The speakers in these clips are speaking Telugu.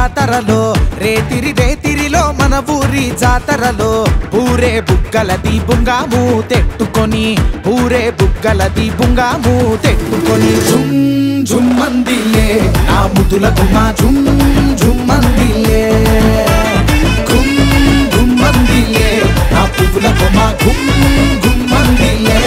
జాతరలో రేతిరి రేతిరిలో మన ఊరి జాతరలో ఊరే బుగ్గలది బుంగాము తెట్టుకొని ఊరే బుగ్గలది బుంగాము తెట్టుకొని జుమ్ జుమ్మందిలే నా ముదుల గుమ్మ జుమ్ జుమ్మందిలే గుమ్ గుమ్మందిలే నా పువ్వుల గుమ్మ గుమ్ గుమ్మందిలే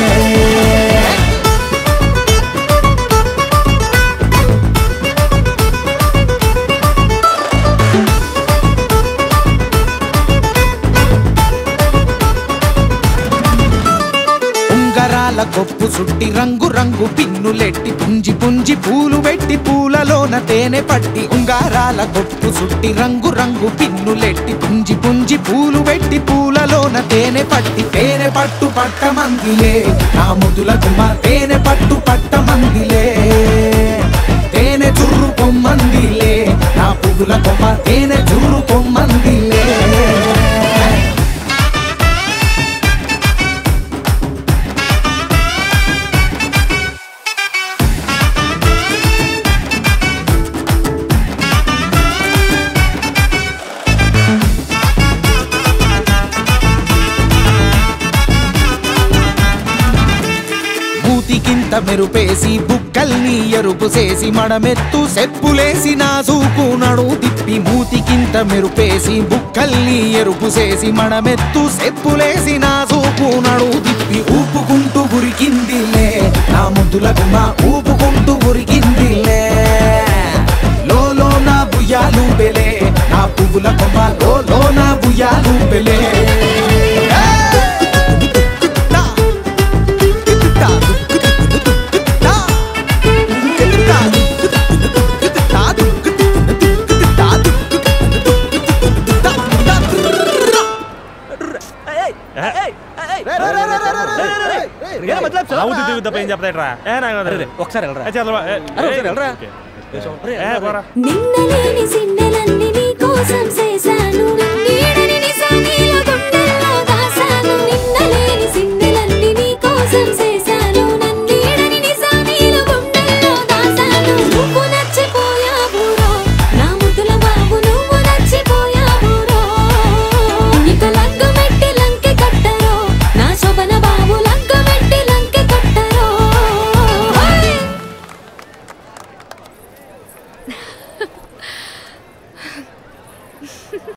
ఉంగరాల కొప్పు సుట్టి రంగు రంగు పిన్నులెట్టి పుంజి పుంజి పూలు పెట్టి పూలలోన తేనె పట్టి ఉంగరాల కొప్పు సుట్టి రంగు రంగు పిన్నులెట్టి పుంజి పుంజి పూలు పెట్టి పూలలోన తేనె పట్టి తేనె పట్టు పట్ట మందిలే నా ముదుల గుమ తేనె పట్టు పట్ట మందిలే తేనె చుర్రు పొమ్మందిలే నా పువ్వుల కొమ్మ తేనె చుర్రు పొమ్మందిలే మూతికింత మెరుపేసి బుక్కల్ని ఎరుపు చేసి మడమెత్తు సెప్పులేసి నా సూకు నడు తిప్పి మూతికింత మెరుపేసి బుక్కల్ని ఎరుపు చేసి మడమెత్తు సెప్పులేసి నా సూకు నడు తిప్పి ఊపుకుంటూ ఉరికిందిలే నా ముద్దుల గుమ్మ ఊపుకుంటూ ఉరికిందిలే లోలో నా బుయ్యాలు పెలే నా పువ్వుల కొమ్మ లోలో నా బుయ్యాలు పెలే అవుతుంది దిగుద్ది తప్ప ఏం చెప్తాయిట్రా ఏ నాకు ఒకసారి వెళ్ళరా చంద్రబాబు అరే, ఒకసారి వెళ్ళరా. ఏ పోరా నిన్నలేని సిన్నెలన్నీ